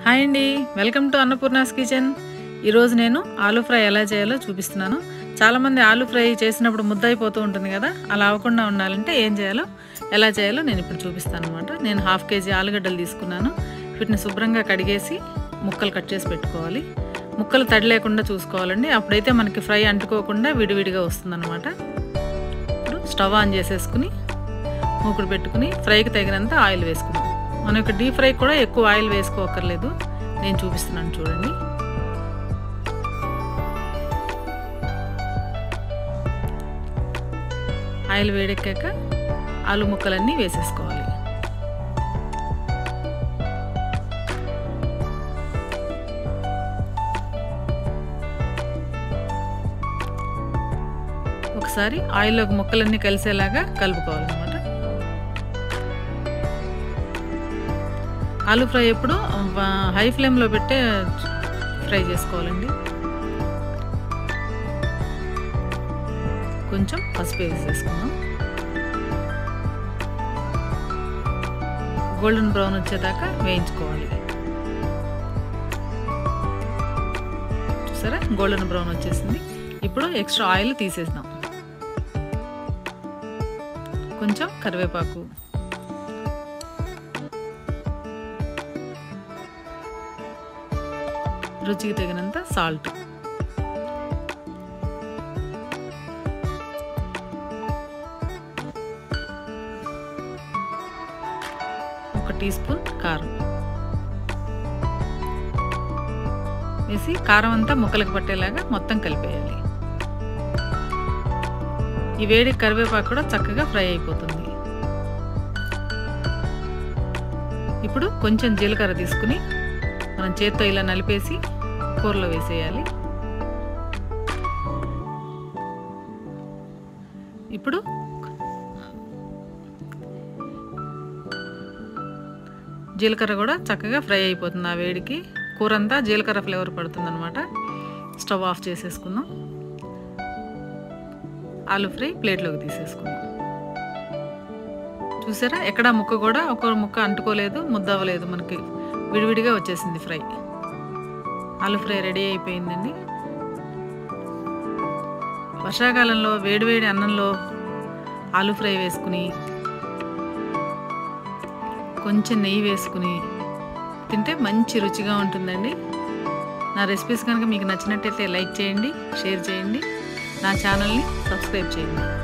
hi అండి welcome to Annapurna's kitchen ఈరోజు నేను ఆలూ ఫ్రై ఎలా చేయాలో చూపిస్తున్నాను చాలామంది ఆలూ ఫ్రై చేసినప్పుడు ముద్ద అయిపోతూ ఉంటుంది కదా అలా అవ్వకుండా ఉండాలంటే ఏం చేయాలో ఎలా చేయాలో నేను ఇప్పుడు చూపిస్తాను అనమాట నేను హాఫ్ కేజీ ఆలుగడ్డలు తీసుకున్నాను వీటిని శుభ్రంగా కడిగేసి ముక్కలు కట్ చేసి పెట్టుకోవాలి ముక్కలు తడి లేకుండా చూసుకోవాలండి అప్పుడైతే మనకి ఫ్రై అంటుకోకుండా విడివిడిగా వస్తుందన్నమాట ఇప్పుడు స్టవ్ ఆన్ చేసేసుకుని మూకుడు పెట్టుకుని ఫ్రైకి తగినంత ఆయిల్ వేసుకుందాం మనం ఇక్కడ డీప్ ఫ్రై కూడా ఎక్కువ ఆయిల్ వేసుకోకర్లేదు నేను చూపిస్తున్నాను చూడండి ఆయిల్ వేడెక్కాక ఆలు ముక్కలన్నీ వేసేసుకోవాలి ఒకసారి ఆయిల్లోకి ముక్కలన్నీ కలిసేలాగా కలుపుకోవాలన్నమాట ఆలూ ఫ్రై ఎప్పుడు హై ఫ్లేమ్లో పెట్టే ఫ్రై చేసుకోవాలండి కొంచెం పసుపు వేసేసుకుందాం గోల్డెన్ బ్రౌన్ వచ్చేదాకా వేయించుకోవాలి చూసారా గోల్డెన్ బ్రౌన్ వచ్చేసింది ఇప్పుడు ఎక్స్ట్రా ఆయిల్ తీసేద్దాం కొంచెం కరివేపాకు రుచికి తగినంత సాల్ట్ ఒక టీ స్పూన్ కారం వేసి కారం అంతా ముక్కలకు పట్టేలాగా మొత్తం కలిపేయాలి ఈ వేడి కరివేపాకు కూడా చక్కగా ఫ్రై అయిపోతుంది ఇప్పుడు కొంచెం జీలకర్ర తీసుకుని మనం చేత్తో ఇలా నలిపేసి కూరలో వేసేయాలి ఇప్పుడు జీలకర్ర కూడా చక్కగా ఫ్రై అయిపోతుంది ఆ వేడికి కూర అంతా జీలకర్ర ఫ్లేవర్ పడుతుంది అనమాట స్టవ్ ఆఫ్ చేసేసుకుందాం ఆలు ఫ్రై ప్లేట్లోకి తీసేసుకుందాం చూసారా ఎక్కడ ముక్క కూడా ఒక ముక్క అంటుకోలేదు ముద్ద అవ్వలేదు మనకి విడివిడిగా వచ్చేసింది ఫ్రై ఆలు ఫ్రై రెడీ అయిపోయిందండి వర్షాకాలంలో వేడివేడి అన్నంలో ఆలు ఫ్రై వేసుకుని కొంచెం నెయ్యి వేసుకుని తింటే మంచి రుచిగా ఉంటుందండి నా రెసిపీస్ కనుక మీకు నచ్చినట్టయితే లైక్ చేయండి షేర్ చేయండి నా ఛానల్ని సబ్స్క్రైబ్ చేయండి